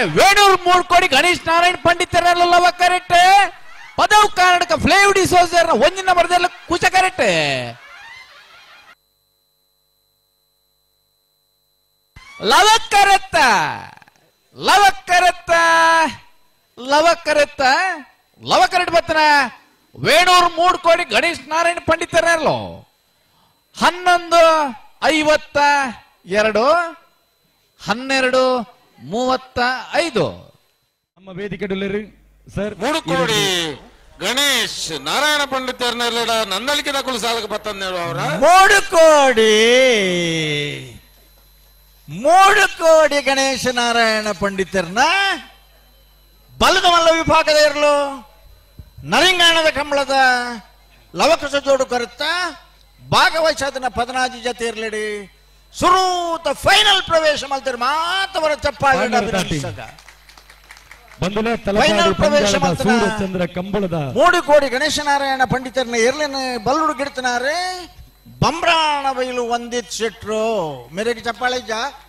ವೇಣೂರು ಮೂರು ಕೋಡಿ ಗಣೇಶ್ ನಾರಾಯಣ್ ಪಂಡಿತರಲ್ಲ ಕರೆಕ್ಟ್ ಪದವು ಕರ್ನಾಟಕ ಫ್ಲೇವ್ ಡಿಸೋಸರ್ ಒಂದಿನ ಬರದೆಲ್ಲ ಕುಶ ಕರೆಕ್ಟ್ ಲವಕ್ಕರತ್ತ ಲವಕ್ಕರತ್ತ ಲವಕ್ಕರತ್ತ ಲವಕರೆಟ್ ಬತ್ತನ ವೇಣೂರು ಮೂರು ಕೋಡಿ ಗಣೇಶ್ ನಾರಾಯಣ್ ಪಂಡಿತರಲ್ಲೋ ಹನ್ನೊಂದು ಐವತ್ತ ಎರಡು ಹನ್ನೆರಡು ಮೂವತ್ತ ಐದು ನಮ್ಮ ವೇದಿಕೆಡುಲ್ಲರು ಸರ್ ಮೂಡು ಕೋಡಿ ಗಣೇಶ್ ನಾರಾಯಣ ಪಂಡಿತರನ್ನೆಲ್ಲ ನನ್ನಳಿಕೆ ತಗೊಳ್ಳು ಸಾಲಕ್ಕೆ ಬತ್ತಂದ ಅವರ ಮೂಡು ಕೋಡಿ ಮೂಡು ಕೋಡಿ ಗಣೇಶ ನಾರಾಯಣ ಪಂಡಿತರನ್ನ ಬಲದ ಮಲ್ಲ ವಿಭಾಗದ ಇರಲು ನರಿಂಗಾಣದ ಕಂಬಳದ ಲವಕಸ ಜೋಡು ಕರುತ್ತ ಭಾಗವಹಿಸೋದನ್ನ ಪದನಾಜಿ ಜೊತೆ ಇರ್ಲಿಡಿ ಸುರೂತ ಫೈನಲ್ ಪ್ರವೇಶ ಮಾಡ್ತಾರೆ ಮಾತವರ ಚಪ್ಪಾಳೆ Final ದಾಟಿ. ಬಂಧುಲ Final ತಲಕಾಡು ಪ್ರವೇಶ ಪಂಜಾಲದ ಮಾಡ್ತಾನ. ಸೂರ್ಯಚಂದ್ರ ಕಂಬಳದ ಮೂಡು ಕೋಡಿ ಗಣೇಶ ನಾರಾಯಣ ಪಂಡಿತರನ್ನ ಎರ್ಲಿನ ಬಲ್ಲುಡು ಗಿಡ್ತನಾರೆ ಬಂಬ್ರಾಣ ಬೈಲು ಒಂದಿತ್ ಶೆಟ್ರು ಮೇರೆಗೆ ಚಪ್ಪಾಳೆ ಇಜ್ಜ